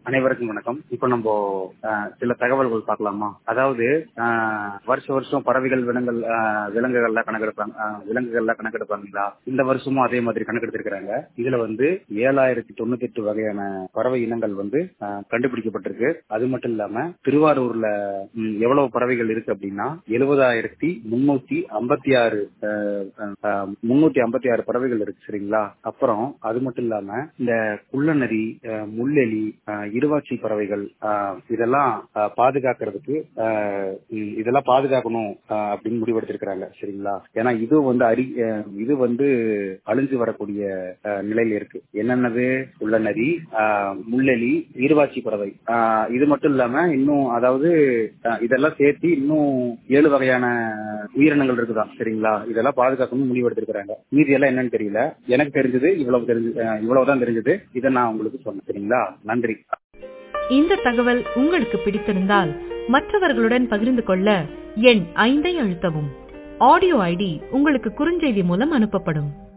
அனைவருக்கும் வணக்கம் இப்போ நம்ம அஹ், சில தகவல்கள் பார்க்கலாமா அதாவது அஹ், வருஷ வருஷம் பறவைகள் விலங்குகள் அஹ், விலங்குகள்லாம் கணக்கெடுப்பாங்க அஹ், விலங்குகள்லாம் கணக்கெடுப்பாங்களா இந்த வருஷமும் அதே மாதிரி கணக்கெடுத்திருக்கிறாங்க இதுல வந்து ஏழாயிரத்தி தொண்ணூத்தி எட்டு வகையான பறவை இனங்கள் வந்து அஹ், கண்டுபிடிக்கப்பட்டிருக்கு அது மட்டும் இல்லாம திருவாரூர்ல ம், எவ்வளவு பறவைகள் இருக்கு அப்படின்னா எழுபதாயிரத்தி முன்னூத்தி ஐம்பத்தி ஆறு முன்னூத்தி ஐம்பத்தி ஆறு பறவைகள் இருக்கு சரிங்களா அப்புறம் அது மட்டும் இல்லாம இந்த குள்ளநரி அஹ், முள்ளெலி அஹ், இருவாச்சி பறவைகள் அஹ், இதெல்லாம் அஹ், பாதுகாக்கிறதுக்கு அஹ், ம், இதெல்லாம் பாதுகாக்கணும் அஹ், அப்படின்னு முடிவெடுத்திருக்கிறாங்க சரிங்களா ஏன்னா இது வந்து அரி அஹ், இது வந்து அழிஞ்சு வரக்கூடிய அஹ், நிலையில இருக்கு என்னென்னது குள்ளநரி அஹ், முள்ளெலி இருவாச்சி பறவை அஹ், இது மட்டும் இல்லாம இன்னும் அதாவது அஹ், இதெல்லாம் சேர்த்து இன்னும் ஏழு வகையான உயிரினங்கள் இருக்குதான் சரிங்களா இதெல்லாம் பாதுகாக்கணும்னு முடிவெடுத்திருக்கிறாங்க மீதி எல்லாம் என்னன்னு தெரியல எனக்கு தெரிஞ்சது இவ்வளவு தெரிஞ்சு அஹ், இவ்வளவுதான் தெரிஞ்சது இதை நான் உங்களுக்கு சொன்னேன் சரிங்களா நன்றி இந்த தகவல் உங்களுக்கு பிடித்திருந்தால் மற்றவர்களுடன் பகிர்ந்து கொள்ள எண் ஐந்தை அழுத்தவும் ஆடியோ ஐடி உங்களுக்கு குறுஞ்செய்தி மூலம் அனுப்பப்படும்